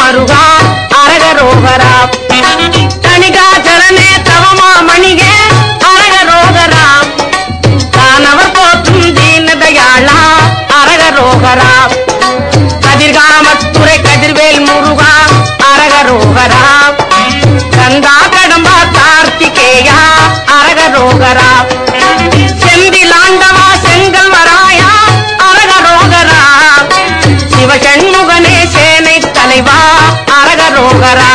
மருகா அரகரோகரா கணிகாச்சலனே தவமா மணிகே அரகரோகரா தானவர் போற்றும் தீனதயாளா அரகரோகரா கதிர்காமத்துறை கதிர்வேல் முருகா அரகரோகரா கந்தா கடம்பா கார்த்திகேயா அரகரோகரா செந்திலாண்டவா செங்கல் வராயா அரகரோகரா சிவசண்முகனே சேனை தலைவா அரகரோகரா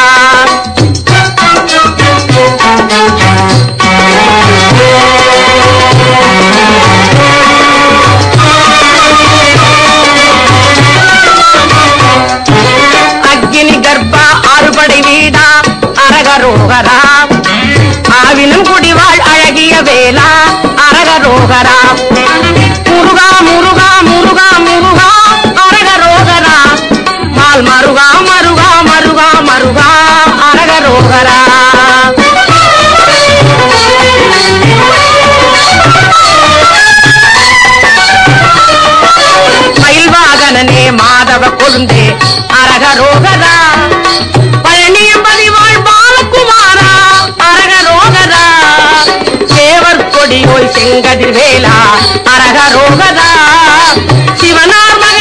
அக்னி கர்ப்பா அறுபடை வீடா அரகரோகரா ஆவினும் குடிவாள் அழகிய வேலா அரகரோகரா முருகா முருகா முருகா முருகா அரகரோகரா மால் மருகா மருகா மருகா மருகா அரகரோகரா மயில்வாகனனே மாதவ கொழுந்தே அரகரோகரா பழனியம்பதி வாழ் பாலகுமாரா அரகரோகரா தேவர் கொடியோய் செங்கதிர் வேலா அரகரோகரா சிவனார்